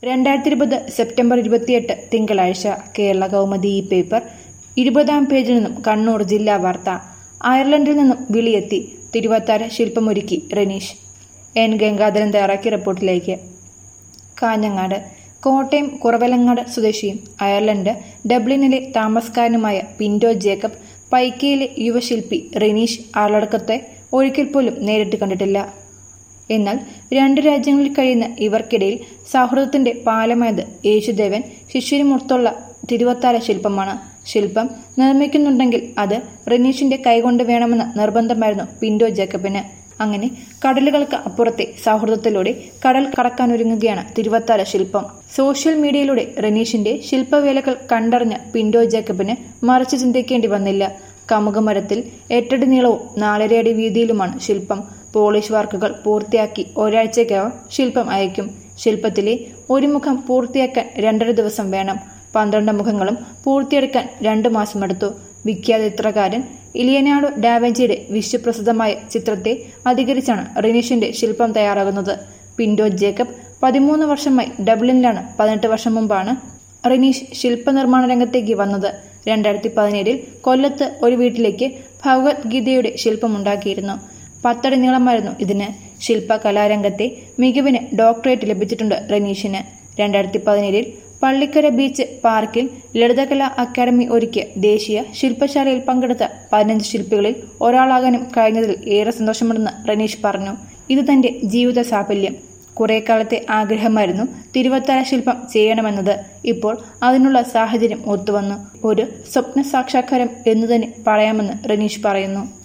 രണ്ടായിരത്തി ഇരുപത് സെപ്റ്റംബർ ഇരുപത്തിയെട്ട് തിങ്കളാഴ്ച കേരള കൗമുദി ഈ പേപ്പർ ഇരുപതാം പേജിൽ നിന്നും കണ്ണൂർ ജില്ലാ വാർത്ത അയർലൻഡിൽ നിന്നും വിളിയെത്തി തിരുവത്താര ശില്പമൊരുക്കി റെനീഷ് എൻ ഗംഗാധരൻ തയ്യാറാക്കിയ റിപ്പോർട്ടിലേക്ക് കാഞ്ഞങ്ങാട് കോട്ടയം കുറവലങ്ങാട് സ്വദേശിയും അയർലൻഡ് ഡബ്ലിനിലെ താമസക്കാരനുമായ പിന്റോ ജേക്കബ് പൈക്കയിലെ യുവശില്പി റെനീഷ് ആളടക്കത്തെ ഒരിക്കൽ പോലും നേരിട്ട് കണ്ടിട്ടില്ല എന്നാൽ രണ്ട് രാജ്യങ്ങളിൽ കഴിയുന്ന ഇവർക്കിടയിൽ സൗഹൃദത്തിന്റെ പാലമായത് യേശുദേവൻ ശിഷ്യരുമൊത്തുള്ള തിരുവത്താര ശില്പമാണ് ശില്പം നിർമ്മിക്കുന്നുണ്ടെങ്കിൽ അത് റെനീഷിന്റെ കൈകൊണ്ട് വേണമെന്ന നിർബന്ധമായിരുന്നു പിന്റോ ജേക്കബിന് അങ്ങനെ കടലുകൾക്ക് അപ്പുറത്തെ സൗഹൃദത്തിലൂടെ കടൽ കടക്കാനൊരുങ്ങുകയാണ് തിരുവത്താര ശില്പം സോഷ്യൽ മീഡിയയിലൂടെ റെനീഷിന്റെ ശില്പവേലകൾ കണ്ടറിഞ്ഞ പിന്റോ ജേക്കബിന് മറിച്ച് ചിന്തിക്കേണ്ടി വന്നില്ല കമുകമരത്തിൽ എട്ടടി നീളവും നാലരയടി വീതിയിലുമാണ് ശില്പം പോളിഷ് വർക്കുകൾ പൂർത്തിയാക്കി ഒരാഴ്ചയ്ക്കകം ശില്പം അയക്കും ശില്പത്തിലെ ഒരു മുഖം പൂർത്തിയാക്കാൻ രണ്ടര ദിവസം വേണം പന്ത്രണ്ട് മുഖങ്ങളും പൂർത്തിയെടുക്കാൻ രണ്ടു മാസമെടുത്തു വിഖ്യാത ചിത്രകാരൻ ഇലിയനാഡോ ഡാവഞ്ചിയുടെ വിശ്വപ്രസിദ്ധമായ ചിത്രത്തെ അധികരിച്ചാണ് റിനീഷിന്റെ ശില്പം തയ്യാറാകുന്നത് പിന്റോ ജേക്കബ് പതിമൂന്ന് വർഷമായി ഡബ്ലിനിലാണ് പതിനെട്ട് വർഷം മുമ്പാണ് റിനീഷ് ശില്പനിർമ്മാണ രംഗത്തേക്ക് വന്നത് രണ്ടായിരത്തി പതിനേഴിൽ കൊല്ലത്ത് ഒരു വീട്ടിലേക്ക് ഭഗവത്ഗീതയുടെ ശില്പമുണ്ടാക്കിയിരുന്നു പത്തടി നീളമായിരുന്നു ഇതിന് ശില്പകലാരംഗത്തെ മികവിന് ഡോക്ടറേറ്റ് ലഭിച്ചിട്ടുണ്ട് റനീഷിന് രണ്ടായിരത്തി പതിനേഴിൽ പള്ളിക്കര ബീച്ച് പാർക്കിൽ ലളിതകലാ അക്കാദമി ഒരുക്കിയ ദേശീയ ശില്പശാലയിൽ പങ്കെടുത്ത പതിനഞ്ച് ശില്പികളിൽ ഒരാളാകാനും കഴിഞ്ഞതിൽ ഏറെ സന്തോഷമുണ്ടെന്ന് റനീഷ് പറഞ്ഞു ഇത് തന്റെ ജീവിത സാഫല്യം കുറെ കാലത്തെ ആഗ്രഹമായിരുന്നു തിരുവത്താര ശില്പം ചെയ്യണമെന്നത് ഇപ്പോൾ അതിനുള്ള സാഹചര്യം ഒത്തുവന്നു ഒരു സ്വപ്ന സാക്ഷാത്കാരം എന്ന് തന്നെ പറയാമെന്ന് റനീഷ് പറയുന്നു